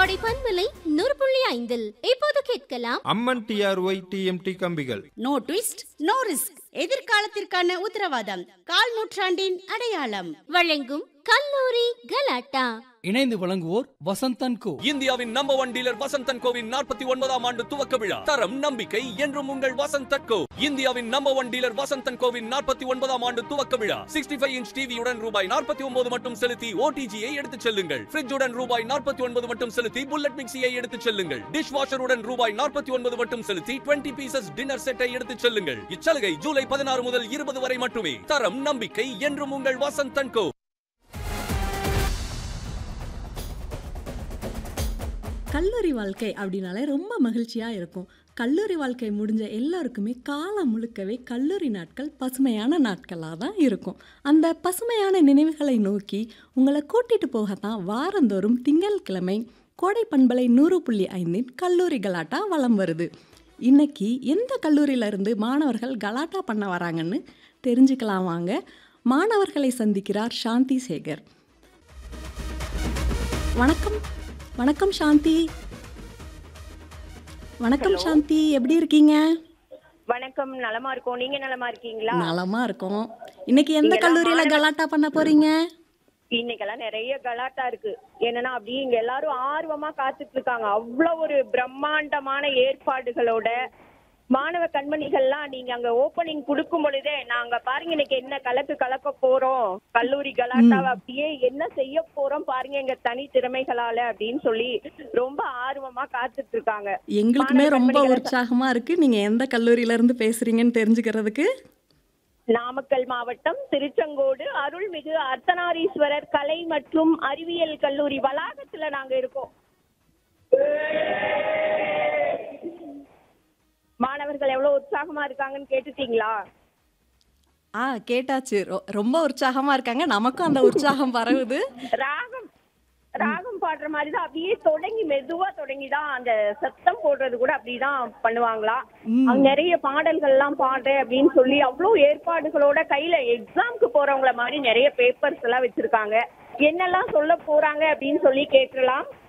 கோடை பண்பலை நூறு புள்ளி ஐந்தில் இப்போது கேட்கலாம் அம்மன் டிஆர்ஒய் டிஎம்டி கம்பிகள் நோ ட்விஸ்ட் நோ ரிஸ்க் எதிர்காலத்திற்கான உத்தரவாதம் கால் நூற்றாண்டின் அடையாளம் வழங்கும் கல்லூரி கலாட்டா இணைந்து வழங்குவோர் வசந்தன் கோ இந்தியாவின் நம்பர் ஒன் டீலர் வசந்தன் கோவின் நாற்பத்தி ஒன்பதாம் ஆண்டு துவக்க விழா தரம் நம்பிக்கை என்றும் உங்கள் வசந்தன் கோ இந்தியாவின் நம்பர் ஒன் டீலர் வசந்தன் கோவின் நாற்பத்தி ஒன்பதாம் ஆண்டு துவக்க விழா சிக்ஸ்டி ஃபைவ் இன்ச் டிவியுடன் ரூபாய் நாற்பத்தி ஒன்பது மட்டும் செலுத்தி ஓடிஜியை எடுத்துச் செல்லுங்கள் ஃபிரிட்ஜுடன் ரூபாய் நாற்பத்தி ஒன்பது மட்டும் செலுத்தி புல்லட் மிக்சியை எடுத்துச் செல்லுங்கள் டிஷ் வாஷருடன் ரூபாய் நாற்பத்தி ஒன்பது மட்டும் செலுத்தி டுவெண்ட்டி பீசஸ் டின்னர் செட்டை எடுத்துச் செல்லுங்கள் இச்சலுகை ஜூலை பதினாறு முதல் இருபது வரை மட்டுமே தரம் நம்பிக்கை என்றும் உங்கள் வசந்தன் கோ கல்லூரி வாழ்க்கை அப்படின்னாலே ரொம்ப மகிழ்ச்சியாக இருக்கும் கல்லூரி வாழ்க்கை முடிஞ்ச எல்லாருக்குமே காலம் முழுக்கவே கல்லூரி நாட்கள் பசுமையான நாட்களாக தான் இருக்கும் அந்த பசுமையான நினைவுகளை நோக்கி உங்களை கூட்டிட்டு போகத்தான் வாரந்தோறும் திங்கட்கிழமை கோடை பண்பலை நூறு புள்ளி ஐந்தின் கல்லூரி கலாட்டா வலம் வருது இன்னைக்கு எந்த கல்லூரியிலிருந்து மாணவர்கள் கலாட்டா பண்ண வராங்கன்னு தெரிஞ்சுக்கலாம் வாங்க மாணவர்களை சந்திக்கிறார் சாந்தி சேகர் வணக்கம் வணக்கம் சாந்தி வணக்கம் சாந்தி எப்படி இருக்கீங்க வணக்கம் நலமா இருக்கோம் நீங்க நலமா இருக்கீங்களா நலமா இருக்கோம் இன்னைக்கு எந்த இங்கெல்லாம் கல்லூரியில மாணவர்- கலாட்டா பண்ண போறீங்க இன்னைக்கெல்லாம் நிறைய கலாட்டா இருக்கு என்னன்னா அப்படியே இங்க எல்லாரும் ஆர்வமா காத்துட்டு இருக்காங்க அவ்வளவு ஒரு பிரம்மாண்டமான ஏற்பாடுகளோட மாணவ கண்மணிகள்லாம் நீங்க அங்க ஓபனிங் கொடுக்கும் பொழுதே நாங்க பாருங்க இன்னைக்கு என்ன கலக்கு கலக்க போறோம் கல்லூரி கலாட்டாவை அப்படியே என்ன செய்ய போறோம் பாருங்க எங்க தனி திறமைகளால அப்படின்னு சொல்லி ரொம்ப ஆர்வமா காத்துட்டு இருக்காங்க எங்களுக்குமே மாணவ ரொம்ப கண்மணிகளை உற்சாகமா இருக்கு நீங்க எந்த கல்லூரியில இருந்து பேசுறீங்கன்னு தெரிஞ்சுக்கிறதுக்கு நாமக்கல் மாவட்டம் திருச்செங்கோடு அருள்மிகு அர்த்தநாரீஸ்வரர் கலை மற்றும் அறிவியல் கல்லூரி வளாகத்துல நாங்க இருக்கோம் மாணவர்கள் எவ்வளவு உற்சாகமா இருக்காங்கன்னு கேட்டுட்டீங்களா ஆ கேட்டாச்சு ரொ- ரொம்ப உற்சாகமா இருக்காங்க நமக்கும் அந்த உற்சாகம் பரவுது ராகம் ராகம் பாடுற மாதிரி தான் அப்படியே தொடங்கி மெதுவா தொடங்கி தான் அந்த சத்தம் போடுறது கூட அப்படிதான் பண்ணுவாங்களாம் அங்க நிறைய பாடல்கள் எல்லாம் பாடுறேன் அப்படின்னு சொல்லி அவ்வளவு ஏற்பாடுகளோட கையில எக்ஸாம்க்கு போறவங்கள மாதிரி நிறைய பேப்பர்ஸ் எல்லாம் வச்சிருக்காங்க என்னெல்லாம் சொல்ல போறாங்க அப்படின்னு சொல்லி கேட்கலாம்